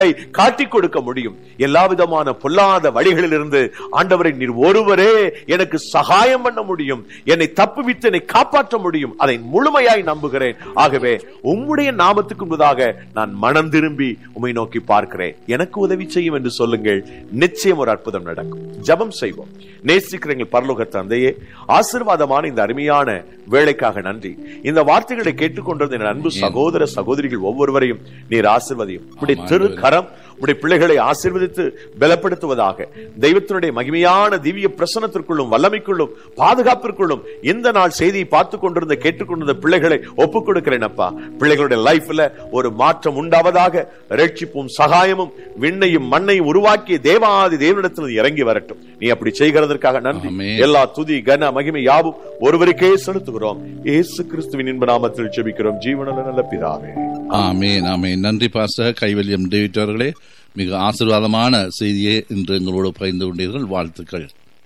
காட்டிக் கொடுக்க முடியும் எல்லா விதமான பொல்லாத வழிகளிலிருந்து ஆண்டவரை நீர் ஒருவரே எனக்கு சகாயம் பண்ண முடியும் என்னை தப்புவித்து என்னை காப்பாற்ற முடியும் அதை முழுமையாய் நம்புகிறேன் ஆகவே உம்முடைய நாமத்துக்கு முன்பதாக நான் மனம் திரும்பி உம்மை நோக்கி பார்க்கிறேன் எனக்கு உதவி செய்யும் என்று சொல்லுங்கள் நிச்சயம் ஒரு அற்புதம் நடக்கும் ஜெபம் செய்வோம் நேசிக்கிற எங்கள் பரலோக தந்தையே ஆசீர்வாதமான இந்த அருமையான வேலைக்காக நன்றி இந்த வார்த்தைகளை கேட்டுக்கொண்டிருந்த என் அன்பு சகோதர சகோதரிகள் ஒவ்வொருவரையும் நீர் ஆசிர்வதியும் உடைய திரு கரம் உடைய பிள்ளைகளை ஆசீர்வதித்து பலப்படுத்துவதாக தெய்வத்தினுடைய மகிமையான திவ்ய பிரசனத்திற்குள்ளும் வல்லமைக்குள்ளும் பாதுகாப்பிற்குள்ளும் இந்த நாள் செய்தியை பார்த்து கொண்டிருந்த கேட்டுக்கொண்டிருந்த பிள்ளைகளை ஒப்புக் கொடுக்கிறேன் அப்பா பிள்ளைகளுடைய லைஃப்ல ஒரு மாற்றம் உண்டாவதாக ரட்சிப்பும் சகாயமும் விண்ணையும் மண்ணையும் உருவாக்கிய தேவாதி தேவனிடத்தில் இறங்கி வரட்டும் நீ அப்படி செய்கிறதற்காக நன்றி ஆமென். எல்லா துதி கன மகிமை யாவும் ஒருவருக்கே செலுத்துகிறோம் இயேசு கிறிஸ்துவின் இன்ப நாமத்தில் ஜெபிக்கிறோம் ஜீவனுள்ள நல்ல பிதாவே ஆமேன் ஆமேன் நன்றி பாஸ்டர் கைவல்யம் டேவிட் அவர்களே மிக ஆசீர்வாதமான செய்தியை இன்று எங்களோடு பகிர்ந்து கொண்டீர்கள் வாழ்த்துக்கள்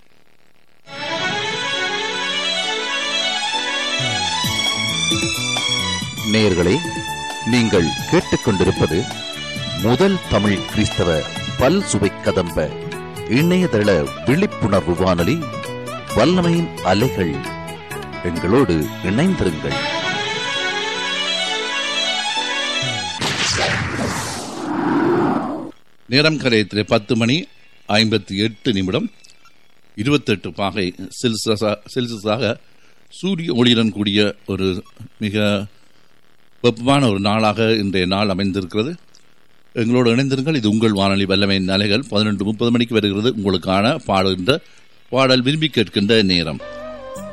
நேயர்களே நீங்கள் கேட்டுக்கொண்டிருப்பது முதல் தமிழ் கிறிஸ்தவ பல் சுவை கதம்ப இணையதள விழிப்புணர்வு வானொலி வல்லமையின் அலைகள் எங்களோடு இணைந்திருங்கள் நேரம் கரையத்திலே பத்து மணி ஐம்பத்தி எட்டு நிமிடம் இருபத்தெட்டு பாகை செல்சியஸா- செல்சியஸாக சூரிய ஒளியுடன் கூடிய ஒரு மிக வெப்பமான ஒரு நாளாக இன்றைய நாள் அமைந்திருக்கிறது எங்களோடு இணைந்திருங்கள் இது உங்கள் வானொலி வல்லமையின் அலைகள் பதினெண்டு முப்பது மணிக்கு வருகிறது உங்களுக்கான பாடுகின்ற பாடல் விரும்பி கேட்கின்ற நேரம்